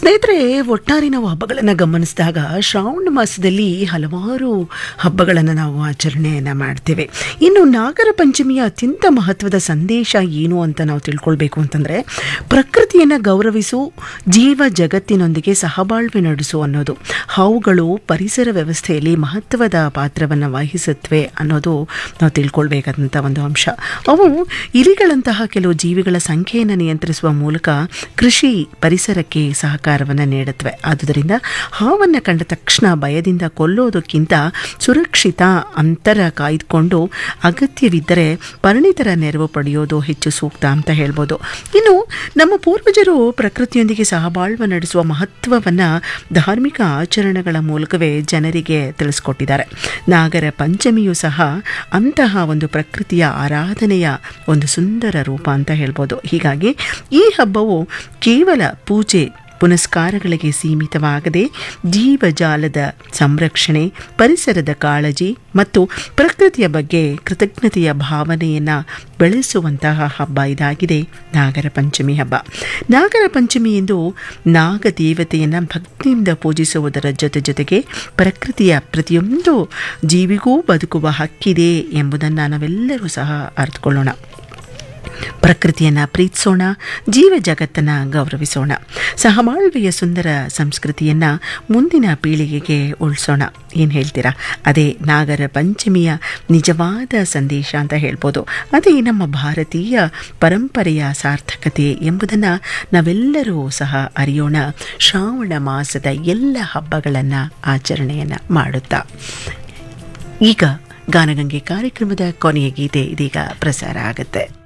ಸ್ನೇಹಿತರೆ ಒಟ್ಟಾರೆ ನಾವು ಹಬ್ಬಗಳನ್ನು ಗಮನಿಸಿದಾಗ ಶ್ರಾವಣ ಮಾಸದಲ್ಲಿ ಹಲವಾರು ಹಬ್ಬಗಳನ್ನು ನಾವು ಆಚರಣೆಯನ್ನು ಮಾಡ್ತೇವೆ ಇನ್ನು ನಾಗರ ಪಂಚಮಿಯ ಅತ್ಯಂತ ಮಹತ್ವದ ಸಂದೇಶ ಏನು ಅಂತ ನಾವು ತಿಳ್ಕೊಳ್ಬೇಕು ಅಂತಂದರೆ ಪ್ರಕೃತಿಯನ್ನು ಗೌರವಿಸು ಜೀವ ಜಗತ್ತಿನೊಂದಿಗೆ ಸಹಬಾಳ್ವೆ ನಡೆಸು ಅನ್ನೋದು ಹಾವುಗಳು ಪರಿಸರ ವ್ಯವಸ್ಥೆಯಲ್ಲಿ ಮಹತ್ವದ ಪಾತ್ರವನ್ನು ವಹಿಸುತ್ತವೆ ಅನ್ನೋದು ನಾವು ತಿಳ್ಕೊಳ್ಬೇಕಾದಂಥ ಒಂದು ಅಂಶ ಅವು ಇಲಿಗಳಂತಹ ಕೆಲವು ಜೀವಿಗಳ ಸಂಖ್ಯೆಯನ್ನು ನಿಯಂತ್ರಿಸುವ ಮೂಲಕ ಕೃಷಿ ಪರಿಸರಕ್ಕೆ ಸಹಕಾರವನ್ನು ನೀಡುತ್ತವೆ ಆದುದರಿಂದ ಹಾವನ್ನು ಕಂಡ ತಕ್ಷಣ ಭಯದಿಂದ ಕೊಲ್ಲೋದಕ್ಕಿಂತ ಸುರಕ್ಷಿತ ಅಂತರ ಕಾಯ್ದುಕೊಂಡು ಅಗತ್ಯವಿದ್ದರೆ ಪರಿಣಿತರ ನೆರವು ಪಡೆಯೋದು ಹೆಚ್ಚು ಸೂಕ್ತ ಅಂತ ಹೇಳ್ಬೋದು ಇನ್ನು ನಮ್ಮ ಪೂರ್ವಜರು ಪ್ರಕೃತಿಯೊಂದಿಗೆ ಸಹಬಾಳ್ವ ನಡೆಸುವ ಮಹತ್ವವನ್ನು ಧಾರ್ಮಿಕ ಆಚರಣೆಗಳ ಮೂಲಕವೇ ಜನರಿಗೆ ತಿಳಿಸ್ಕೊಟ್ಟಿದ್ದಾರೆ ನಾಗರ ಪಂಚಮಿಯು ಸಹ ಅಂತಹ ಒಂದು ಪ್ರಕೃತಿಯ ಆರಾಧನೆಯ ಒಂದು ಸುಂದರ ರೂಪ ಅಂತ ಹೇಳ್ಬೋದು ಹೀಗಾಗಿ ಈ ಹಬ್ಬವು ಕೇವಲ ಪೂಜೆ ಪುನಸ್ಕಾರಗಳಿಗೆ ಸೀಮಿತವಾಗದೆ ಜೀವಜಾಲದ ಸಂರಕ್ಷಣೆ ಪರಿಸರದ ಕಾಳಜಿ ಮತ್ತು ಪ್ರಕೃತಿಯ ಬಗ್ಗೆ ಕೃತಜ್ಞತೆಯ ಭಾವನೆಯನ್ನು ಬೆಳೆಸುವಂತಹ ಹಬ್ಬ ಇದಾಗಿದೆ ನಾಗರ ಪಂಚಮಿ ಹಬ್ಬ ನಾಗರ ಪಂಚಮಿ ಎಂದು ನಾಗ ದೇವತೆಯನ್ನು ಭಕ್ತಿಯಿಂದ ಪೂಜಿಸುವುದರ ಜೊತೆ ಜೊತೆಗೆ ಪ್ರಕೃತಿಯ ಪ್ರತಿಯೊಂದು ಜೀವಿಗೂ ಬದುಕುವ ಹಕ್ಕಿದೆ ಎಂಬುದನ್ನು ನಾವೆಲ್ಲರೂ ಸಹ ಅರ್ಥಕೊಳ್ಳೋಣ ಪ್ರಕೃತಿಯನ್ನು ಪ್ರೀತಿಸೋಣ ಜೀವ ಜಗತ್ತನ್ನು ಗೌರವಿಸೋಣ ಸಹಬಾಳ್ವೆಯ ಸುಂದರ ಸಂಸ್ಕೃತಿಯನ್ನು ಮುಂದಿನ ಪೀಳಿಗೆಗೆ ಉಳಿಸೋಣ ಏನು ಹೇಳ್ತೀರಾ ಅದೇ ನಾಗರ ಪಂಚಮಿಯ ನಿಜವಾದ ಸಂದೇಶ ಅಂತ ಹೇಳ್ಬೋದು ಅದೇ ನಮ್ಮ ಭಾರತೀಯ ಪರಂಪರೆಯ ಸಾರ್ಥಕತೆ ಎಂಬುದನ್ನು ನಾವೆಲ್ಲರೂ ಸಹ ಅರಿಯೋಣ ಶ್ರಾವಣ ಮಾಸದ ಎಲ್ಲ ಹಬ್ಬಗಳನ್ನು ಆಚರಣೆಯನ್ನು ಮಾಡುತ್ತಾ ಈಗ ಗಾನಗಂಗೆ ಕಾರ್ಯಕ್ರಮದ ಕೊನೆಯ ಗೀತೆ ಇದೀಗ ಪ್ರಸಾರ ಆಗುತ್ತೆ